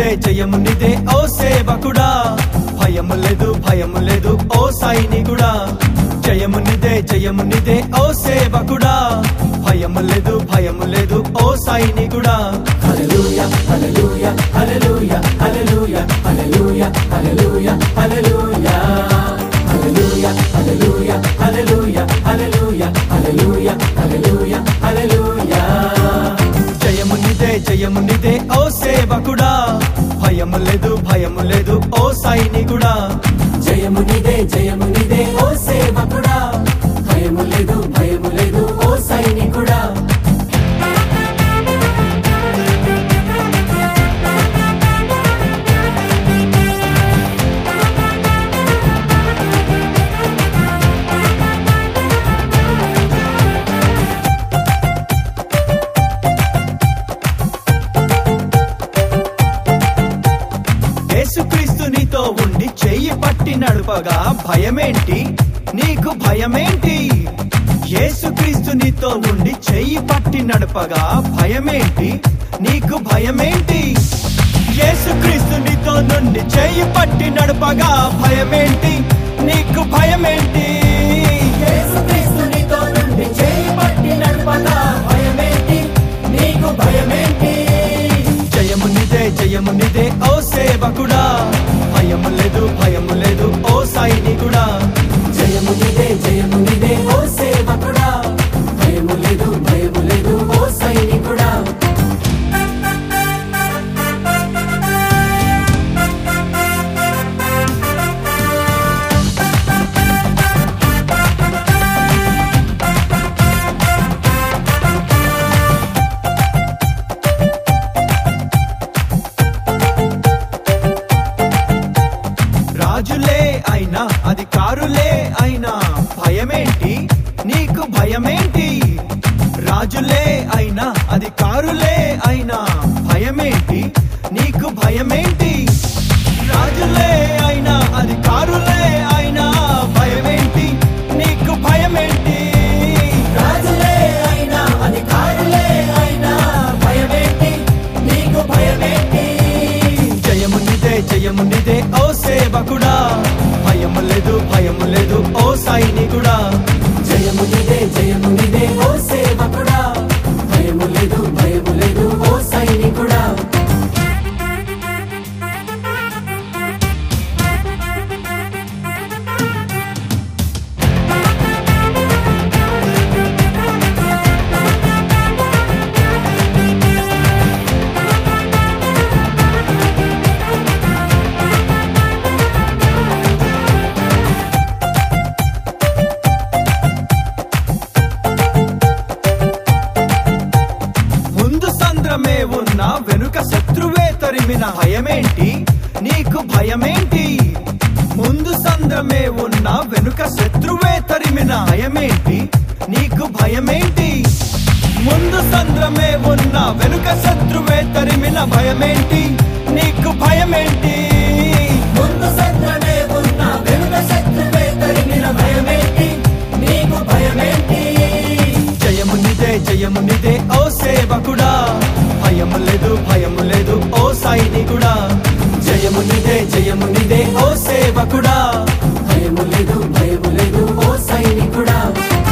నిదే జయము నిదే ఓ సేవకుడా భయము లేదు భయము లేదు ఓ సైనికుడా జయము నిదే జయము నిదే ఓ సేవకుడా భయము లేదు భయము లేదు ఓ సైనికుడా హల్లెలూయా హల్లెలూయా హల్లెలూయా హల్లెలూయా హల్లెలూయా హల్లెలూయా హల్లెలూయా హల్లెలూయా హల్లెలూయా హల్లెలూయా హల్లెలూయా హల్లెలూయా హల్లెలూయా హల్లెలూయా జయము నిదే జయము నిదే ఓ సేవకుడా భయము లేదు భయము లేదు ఓ సైనికుడా జయము నిదే జయము నిదే ఓ సేవకుడా భయము లేదు భయము లేదు ఓ సైనికుడా యేసుక్రీస్తు నీతో ఉండి చెయ్యి పట్టి నడుపగా భయమేంటి నీకు భయమేంటి యేసుక్రీస్తు నీతో ఉండి చెయ్యి పట్టి నడపగా భయమేంటి నీకు భయమేంటి యేసుక్రీస్తు నీతో నుండి చెయ్యి పట్టి నడపగా భయమేంటి నీకు భయమేంటి యేసుక్రీస్తు నీతో నుండి చేయి పట్టి నడపగా భయమేంటి నీకు భయమేంటి జయము నిదే జయము నిదే ఓ సేవకుడా భయము లేదు భయము లేదు ఓ సైనికుడా జయము నిదే జయము నిదే ఓ సేవకుడా భయము లేదు భయము లేదు ఓ సైనికుడా రాజులే అయినా అధికారులే అయినా భయమేంటి నీకు భయమేంటి రాజులే అయినా అధికారులే అయినా భయమేంటి నీకు భయమేంటి రాజులే అయినా అధికారులే అయినా భయమేంటి నీకు భయమేంటి రాజులే అయినా అధికారులే అయినా భయమేంటి నీకు భయమేంటి జయము నిదే జయము నిదే ఓ సేవకుడా భయము లేదు భయము లేదు ఓ సైనికుడా జయము నిదే జయము నిదే ఓ సేవకుడా భయము లేదు భయము లేదు ఓ సైనికుడా ముందు సంద్రమే ఉన్న వెనుక శత్రువే తరిమిన భయమేంటి నీకు భయమేంటి ముందు సంద్రమే ఉన్న వెనుక శత్రువే తరిమిన భయమేంటి నీకు భయమేంటి ముందు సంద్రమే ఉన్న వెనుక శత్రువే తరిమిన భయమేంటి నీకు భయమేంటి ముందు సంద్రమే ఉన్న వెనుక శత్రువే తరిమిన భయమేంటి నీకు భయమేంటి జయము నిదే జయము నిదే ఓ సేవకుడా భయము లేదు భయము లేదు ఓ సైనికుడా జయము నిదే జయము నిదే ఓ సేవకుడా భయము లేదు భయము లేదు ఓ సైనికుడా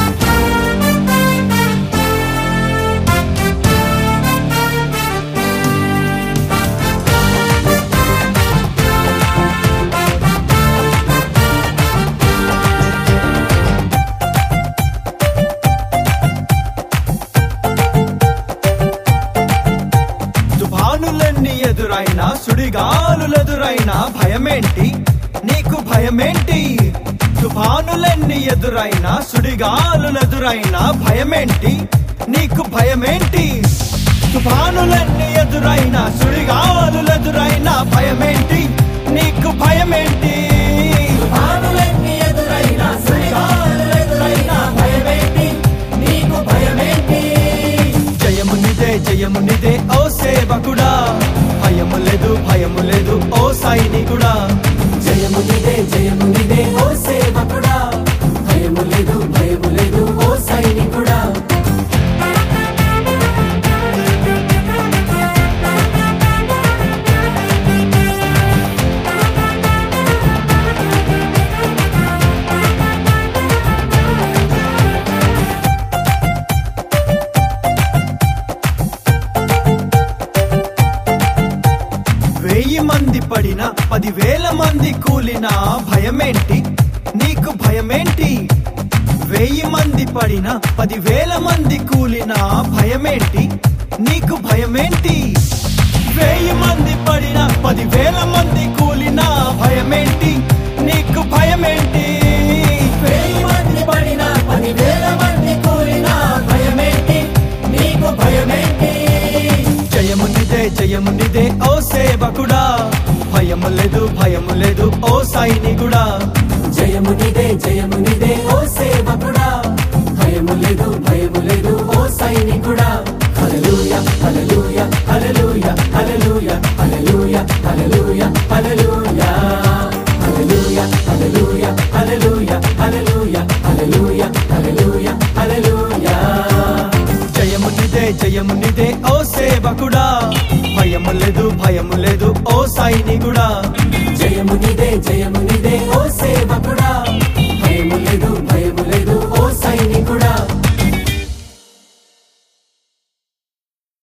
తుఫానులన్నీ ఎదురైనా సుడిగాలులెదురైనా భయమేంటి నీకు భయమేంటి తుఫానులన్నీ ఎదురైనా సుడిగాలులెదురైనా భయమేంటి నీకు భయమేంటి తుఫానులన్నీ ఎదురైనా సుడిగాలులెదురైనా భయమేంటి నీకు భయమేంటి తుఫానులన్నీ ఎదురైనా సుడిగాలులు ఎదురైనా భయమేంటి నీకు భయమేంటి జయము నిదే జయము నిదే ఓ సేవకుడా భయము లేదు భయము లేదు ఓ సైనికుడా జయము నిదే జయము నిదే ఓ సేవకుడా భయము లేదు భయము లేదు ఓ సైనికుడా పదివేల మంది కూలినా భయమేంటి నీకు భయమేంటి వెయ్యి మంది పడిన పదివేల మంది కూలినా భయమేంటి నీకు భయమేంటి వెయ్యి మంది పడిన పదివేల మంది కూలినా భయమేంటి నీకు భయమేంటి వెయ్యి మంది పడిన పదివేల మంది కూలిన భయమేంటి నీకు భయమేంటి జయము నిదే జయము నిదే ఓ సేవకుడా భయము లేదు భయము లేదు ఓ సైనికుడా జయము నిదే జయము నిదే ఓ సేవకుడా భయము లేదు భయము లేదు ఓ సైనికుడా హల్లెలూయ హల్లెలూయ హల్లెలూయ హల్లెలూయ హల్లెలూయ హల్లెలూయ హల్లెలూయ హల్లెలూయ హల్లెలూయ హల్లెలూయ హల్లెలూయ హల్లెలూయ హల్లెలూయ హల్లెలూయ జయము నిదే జయము నిదే ఓ సేవకుడా భయము లేదు భయము లేదు ఓ సైనికుడా జయము నిదే జయము